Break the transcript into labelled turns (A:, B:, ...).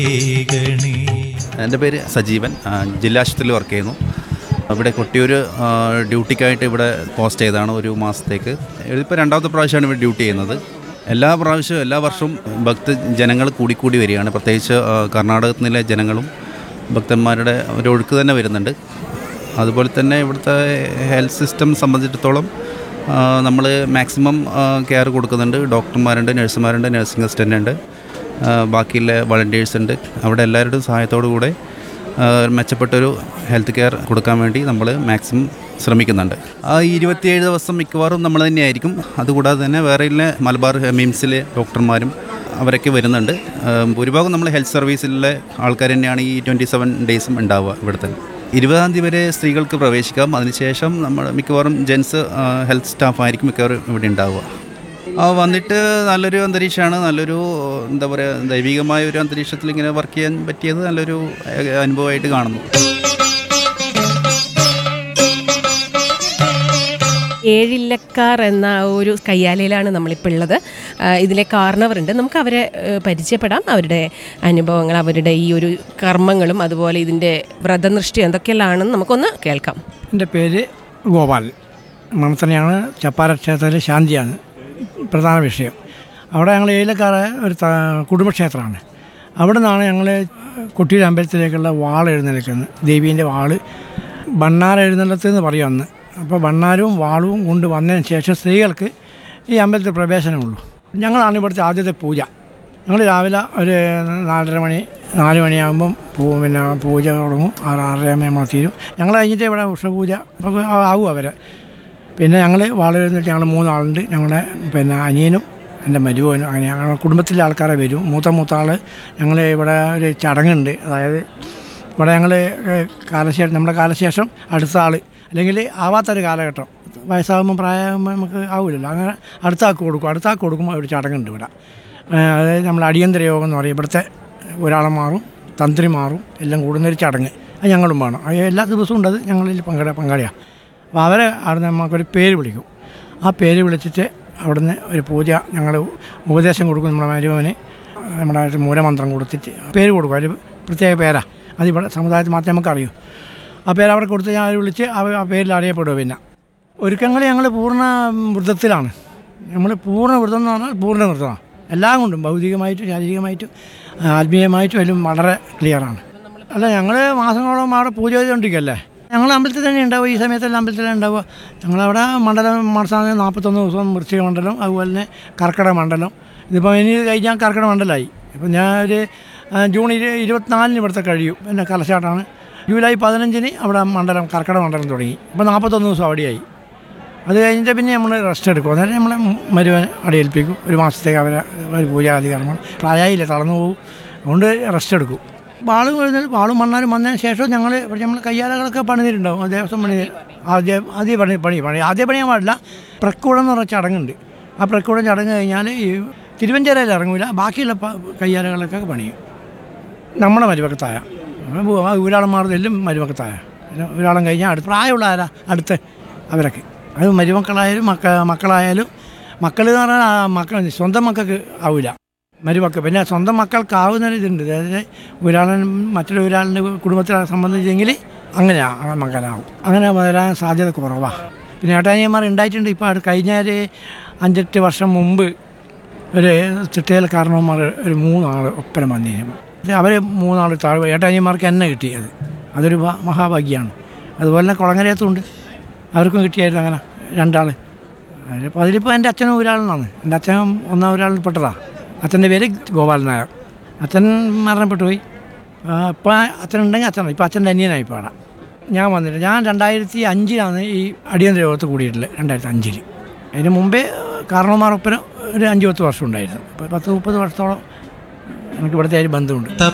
A: ഏകണേ
B: എൻ്റെ പേര് സജീവൻ ആ, ജില്ലാ ആശുപത്രിയിൽ വർക്ക് ചെയ്യുന്നു ഇവിടെ കൊട്ടിയൂർ ആ, ഡ്യൂട്ടിക്കായിട്ട് ഇവിടെ പോസ്റ്റ് ചെയ്തതാണ് ഒരു മാസത്തേക്ക് ഇതിപ്പോൾ രണ്ടാമത്തെ പ്രാവശ്യമാണ് ഇവിടെ ഡ്യൂട്ടി ചെയ്യുന്നത് എല്ലാ പ്രാവശ്യവും എല്ലാ വർഷവും ഭക്ത ജനങ്ങൾ കൂടിക്കൂടി വരികയാണ് പ്രത്യേകിച്ച് ആ, കർണാടകത്തിൽ നിന്നുള്ള ജനങ്ങളും ഭക്തന്മാരുടെ ഒരു ഒഴുക്ക് തന്നെ വരുന്നുണ്ട് അതുപോലെ തന്നെ ഇവിടുത്തെ ഹെൽത്ത് സിസ്റ്റം സംബന്ധിച്ചിടത്തോളം നമ്മൾ മാക്സിമം കെയർ കൊടുക്കുന്നുണ്ട് ഡോക്ടർമാരുണ്ട് നഴ്സുമാരുണ്ട് നഴ്സിംഗ് അസിസ്റ്റൻ്റ് ഉണ്ട് ആ, ബാക്കിയുള്ള വളണ്ടിയേഴ്സ് ഉണ്ട് അവിടെ എല്ലാവരുടെയും സഹായത്തോടു കൂടെ ആ, മെച്ചപ്പെട്ടൊരു ഹെൽത്ത് കെയർ കൊടുക്കാൻ വേണ്ടി നമ്മൾ മാക്സിമം ശ്രമിക്കുന്നുണ്ട് ആ ഇരുപത്തിയേഴ് ദിവസം മിക്കവാറും നമ്മൾ തന്നെയായിരിക്കും അതുകൂടാതെ തന്നെ വേറെ മലബാർ മിംസിലെ ഡോക്ടർമാരും അവരൊക്കെ വരുന്നുണ്ട് ആ, ഭൂരിഭാഗം നമ്മൾ ഹെൽത്ത് സർവീസിലെ ആൾക്കാർ തന്നെയാണ് ഈ ട്വൻറ്റി സെവൻ ഡേയ്സും ഉണ്ടാവുക ഇവിടുത്തെ ഇരുപതാം തീയതി വരെ സ്ത്രീകൾക്ക് പ്രവേശിക്കാം അതിനുശേഷം നമ്മൾ മിക്കവാറും ജെൻസ് ഹെൽത്ത് സ്റ്റാഫായിരിക്കും മിക്കവാറും ഇവിടെ ഉണ്ടാവുക ആ വന്നിട്ട് നല്ലൊരു അന്തരീക്ഷമാണ് നല്ലൊരു എന്താ പറയുക ദൈവികമായ ഒരു അന്തരീക്ഷത്തിൽ ഇങ്ങനെ വർക്ക് ചെയ്യാൻ പറ്റിയത് നല്ലൊരു ഏഹ്, അനുഭവമായിട്ട് കാണുന്നു
C: ഏഴില്ലക്കാർ എന്ന ഒരു കയ്യാലയിലാണ് നമ്മളിപ്പോൾ ഉള്ളത് ആ, ഇതിലെ കാരണവരുണ്ട് നമുക്ക് അവരെ ഏ, പരിചയപ്പെടാം അവരുടെ അനുഭവങ്ങൾ അവരുടെ ഈ ഒരു കർമ്മങ്ങളും അതുപോലെ ഇതിൻ്റെ വ്രതനിഷ്ഠ എന്തൊക്കെയാണെന്ന് നമുക്കൊന്ന് കേൾക്കാം
D: എൻ്റെ പേര് ഗോപാൽ മണത്തനെയാണ് ചപ്പാര ക്ഷേത്രത്തിലെ ശാന്തിയാണ് പ്രധാന വിഷയം അവിടെ ഞങ്ങൾ ഏലക്കാട് ഒരു ത- കുടുംബക്ഷേത്രമാണ് അവിടെ നിന്നാണ് ഞങ്ങൾ കൊട്ടിയൂർ അമ്പലത്തിലേക്കുള്ള വാൾ എഴുന്നേൽക്കുന്നത് ദേവീൻ്റെ വാള് ബണ്ണാർ എഴുന്നള്ളത്ത് എന്ന് പറയും അന്ന് അപ്പോൾ ബണ്ണാരും വാളും കൊണ്ട് വന്നതിന് ശേഷം സ്ത്രീകൾക്ക് ഈ അമ്പലത്തിൽ പ്രവേശനമുള്ളൂ ഞങ്ങളാണ് ഇവിടുത്തെ ആദ്യത്തെ പൂജ ഞങ്ങൾ രാവിലെ ഒരു നാലര മണി നാല് മണിയാകുമ്പം പൂ പിന്നെ പൂജ തുടങ്ങും ആറ് ആറരയാകുമ്പോൾ നമ്മൾ തീരും ഞങ്ങൾ കഴിഞ്ഞിട്ട് ഇവിടെ ഉഷപൂജ ഒക്കെ ആവും അവരെ പിന്നെ ഞങ്ങൾ വാളെഴുന്നിട്ട് ഞങ്ങൾ മൂന്നാളുണ്ട് ഞങ്ങളുടെ പിന്നെ അനിയനും എൻ്റെ മരുവനും അങ്ങനെ ഞങ്ങളുടെ കുടുംബത്തിലെ ആൾക്കാരെ വരും മൂത്ത മൂത്ത ആൾ ഞങ്ങൾ ഇവിടെ ഒരു ചടങ്ങുണ്ട് അതായത് ഇവിടെ ഞങ്ങൾ കാലശേഷം നമ്മുടെ കാലശേഷം അടുത്ത ആൾ അല്ലെങ്കിൽ ആവാത്തൊരു കാലഘട്ടം വയസ്സാകുമ്പോൾ പ്രായമാകുമ്പോൾ നമുക്ക് ആവില്ലല്ലോ അങ്ങനെ അടുത്ത ആൾക്ക് കൊടുക്കും അടുത്ത ആൾക്ക് കൊടുക്കുമ്പോൾ ഒരു ചടങ്ങുണ്ട് ഇവിടെ ഏഹ് അതായത് നമ്മൾ അടിയന്തര യോഗം എന്ന് പറയും ഇവിടുത്തെ ഒരാളെ മാറും തന്ത്രി മാറും എല്ലാം കൂടുന്നൊരു ചടങ്ങ് അത് ഞങ്ങളും വേണം അത് എല്ലാ ദിവസവും ഉണ്ട് അത് ഞങ്ങളിൽ പങ്കെട പങ്കാളിയാണ് അപ്പോൾ അവരെ അവിടുന്ന് നമുക്കൊരു പേര് വിളിക്കും ആ പേര് വിളിച്ചിട്ട് അവിടുന്ന് ഒരു പൂജ ഞങ്ങൾ ഉപദേശം കൊടുക്കും നമ്മുടെ മരുമകന് നമ്മുടെ ഒരു മൂലമന്ത്രം കൊടുത്തിട്ട് പേര് കൊടുക്കും അതിൽ പ്രത്യേക പേരാ അതിവിടെ സമുദായത്തിൽ മാത്രമേ നമുക്ക് അറിയൂ ആ പേര് അവിടെ കൊടുത്ത് ഞാൻ വിളിച്ച് അവർ ആ പേരിൽ അറിയപ്പെടുക പിന്നെ ഒരുക്കങ്ങൾ ഞങ്ങൾ പൂർണ്ണ വ്രതത്തിലാണ് നമ്മൾ പൂർണ്ണ വ്രതം എന്ന് പറഞ്ഞാൽ പൂർണ്ണ വ്രതമാണ് എല്ലാം കൊണ്ടും ഭൗതികമായിട്ടും ശാരീരികമായിട്ടും ആത്മീയമായിട്ടും എല്ലാം വളരെ ക്ലിയറാണ് അല്ല ഞങ്ങൾ മാസങ്ങളോളം അവിടെ പൂജ ചെയ്തുകൊണ്ടിരിക്കുകയല്ലേ ഞങ്ങൾ അമ്പലത്തിൽ തന്നെ ഉണ്ടാവുക ഈ സമയത്തെല്ലാം അമ്പലത്തിൽ തന്നെ ഉണ്ടാവുക ഞങ്ങളവിടെ മണ്ഡലം മാസം നാൽപ്പത്തൊന്ന് ദിവസം വൃശ്ചിക മണ്ഡലം അതുപോലെ തന്നെ കർക്കിടക മണ്ഡലം ഇതിപ്പോൾ ഇനി കഴിഞ്ഞാൽ കർക്കിടക മണ്ഡലമായി ഇപ്പം ഞാൻ ഒരു ആ, ജൂൺ ഇരു ഇരുപത്തിനാലിന് ഇവിടുത്തെ കഴിയും പിന്നെ കലശാട്ടാണ് ജൂലൈ പതിനഞ്ചിന് അവിടെ മണ്ഡലം കർക്കിടക മണ്ഡലം തുടങ്ങി ഇപ്പോൾ നാൽപ്പത്തൊന്ന് ദിവസം അവിടെയായി അത് കഴിഞ്ഞിട്ട് പിന്നെ നമ്മൾ റെസ്റ്റ് എടുക്കും അന്നേരം നമ്മളെ മരുവൻ അവിടെ ഏൽപ്പിക്കും ഒരു മാസത്തേക്ക് അവരെ ഒരു പൂജാതി കർമ്മം പ്രായമായില്ല തളർന്നു പോകും അതുകൊണ്ട് റെസ്റ്റ് എടുക്കും വാളും എഴുന്നേൽ വാളും മണ്ണാലും വന്നതിന് ശേഷം ഞങ്ങൾ നമ്മൾ കയ്യാലകളൊക്കെ പണിതിട്ടുണ്ടാവും ദേവസ്വം പണി ആദ്യം ആദ്യം പണി പണി പണി ആദ്യം പണിയാൻ പാടില്ല പ്രക്കൂടം എന്ന് പറഞ്ഞ ചടങ്ങുണ്ട് ആ പ്രക്കൂടം ചടങ്ങ് കഴിഞ്ഞാൽ ഈ തിരുവഞ്ചേരയിൽ ഇറങ്ങില്ല ബാക്കിയുള്ള പ- കയ്യാലകളൊക്കെ പണിയും നമ്മുടെ മരുവക്കത്തായ ഊരാളന്മാരുടെ എല്ലാം മരുവക്കത്തായ പിന്നെ ഊരാളം കഴിഞ്ഞാൽ അടുത്ത് പ്രായമുള്ള ആരാ അടുത്ത് അവരൊക്കെ അത് മരുമക്കളായാലും മക്ക മക്കളായാലും മക്കൾ എന്ന് പറഞ്ഞാൽ ആ മക്കൾ സ്വന്തം മക്കൾക്ക് ആവില്ല മരുമക്കൾ പിന്നെ സ്വന്തം മക്കൾക്കാവുന്ന ഒരു ഇതുണ്ട് അതായത് ഒരാളൻ മറ്റൊരു ഒരാളിൻ്റെ കുടുംബത്തെ സംബന്ധിച്ചെങ്കിൽ അങ്ങനെ ആ മകനാവും അങ്ങനെ വരാൻ സാധ്യത കുറവാണ് പിന്നെ ഏട്ടാനിയന്മാർ ഉണ്ടായിട്ടുണ്ട് ഇപ്പോൾ അത് കഴിഞ്ഞ ഒരു അഞ്ചെട്ട് വർഷം മുമ്പ് ഒരു ചിട്ടയിൽ കാരണവന്മാർ ഒരു മൂന്നാൾ ഒപ്പരം വന്നിരുന്നു അവർ മൂന്നാൾ താഴെ ഏട്ടാനിയന്മാർക്ക് എന്നെ കിട്ടിയത് അതൊരു ഭ- മഹാഭാഗ്യമാണ് അതുപോലെ തന്നെ കുളങ്ങരയത്തുണ്ട് അവർക്കും കിട്ടിയായിരുന്നു അങ്ങനെ രണ്ടാൾ അതിലിപ്പോൾ അതിലിപ്പോൾ എൻ്റെ അച്ഛനും ഒരാളെന്നാണ് എൻ്റെ അച്ഛൻ ഒന്നാം ഒരാളിൽ പെട്ടതാണ് അച്ഛൻ്റെ പേര് ഗോപാലൻ നായർ അച്ഛൻ മരണപ്പെട്ടു പോയി ഇപ്പം അച്ഛനുണ്ടെങ്കിൽ അച്ഛനാണ് ഇപ്പോൾ അച്ഛൻ്റെ അനിയനായി ഇപ്പോൾ അവിടെ ഞാൻ വന്നിട്ട് ഞാൻ രണ്ടായിരത്തി അഞ്ചിലാണ് ഈ അടിയന്തര യോഗത്തിൽ കൂടിയിട്ടുള്ളത് രണ്ടായിരത്തി അഞ്ചിൽ അതിന് മുമ്പേ കാരണവന്മാരൊപ്പരം ഒരു അഞ്ച് പത്ത് വർഷം ഉണ്ടായിരുന്നു ഇപ്പോൾ പത്ത് മുപ്പത് വർഷത്തോളം എനിക്ക് ഇവിടുത്തെ ഒരു ബന്ധമുണ്ട്